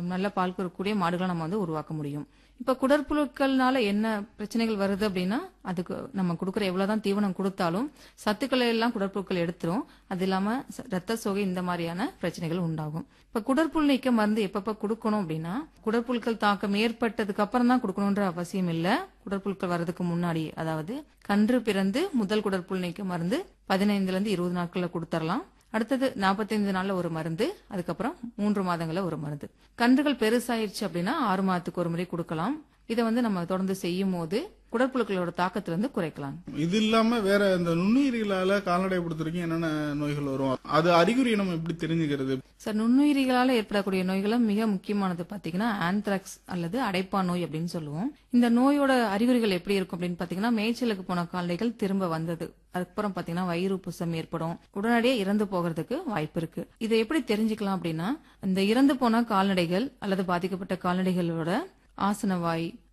நல்ல பால் கொடுக்கக்கூடிய மாடுகளை நம்ம வந்து உருவாக்க முடியும் இப்ப குடற்புழுக்கள்னால என்ன பிரச்சனைகள் வருது அப்படின்னா அதுக்கு நம்ம கொடுக்குற எவ்வளவுதான் தீவனம் கொடுத்தாலும் சத்துக்களை எல்லாம் குடற்புழுக்கள் எடுத்துரும் அது இல்லாம ச- ரத்த சோகை இந்த மாதிரியான பிரச்சனைகள் உண்டாகும் இப்ப குடற்புழு நீக்க மருந்து எப்பப்ப கொடுக்கணும் அப்படின்னா குடற்புழுக்கள் தாக்கம் ஏற்பட்டதுக்கு அப்புறம் தான் கொடுக்கணுன்ற அவசியம் இல்ல குடற்புழுக்கள் வர்றதுக்கு முன்னாடி அதாவது கன்று பிறந்து முதல் குடற்புழு நீக்க மருந்து பதினைந்துல இருந்து இருபது நாட்கள்ல கொடுத்துடலாம் அடுத்தது 45 நாள்ல ஒரு மருந்து அதுக்கப்புறம் மூன்று மாதங்கள்ல ஒரு மருந்து கன்றுகள் பெருசாயிருச்சு அப்படின்னா ஆறு மாதத்துக்கு ஒரு முறை கொடுக்கலாம் இதை வந்து நம்ம தொடர்ந்து செய்யும் போது குடற்புழுக்களோட தாக்கத்துல இருந்து குறைக்கலாம் இது இல்லாம வேற இந்த நுண்ணுயிரிகளால கால்நடை பொறுத்த வரைக்கும் என்னென்ன நோய்கள் வரும் அது அறிகுறியை நம்ம எப்படி தெரிஞ்சுக்கிறது சார் நுண்ணுயிரிகளால ஏற்படக்கூடிய நோய்களும் மிக முக்கியமானது பாத்தீங்கன்னா ஆந்த்ராக்ஸ் அல்லது அடைப்பா நோய் அப்படின்னு சொல்லுவோம் இந்த நோயோட அறிகுறிகள் எப்படி இருக்கும் அப்படின்னு பாத்தீங்கன்னா மேய்ச்சலுக்கு போன கால்நடைகள் திரும்ப வந்தது அதுக்கப்புறம் பாத்தீங்கன்னா வயிறு புசம் ஏற்படும் உடனடியே இறந்து போகிறதுக்கு வாய்ப்பு இருக்கு இதை எப்படி தெரிஞ்சுக்கலாம் அப்படின்னா இந்த இறந்து போன கால்நடைகள் அல்லது பாதிக்கப்பட்ட கால்நடைகளோட ஆசனவாய்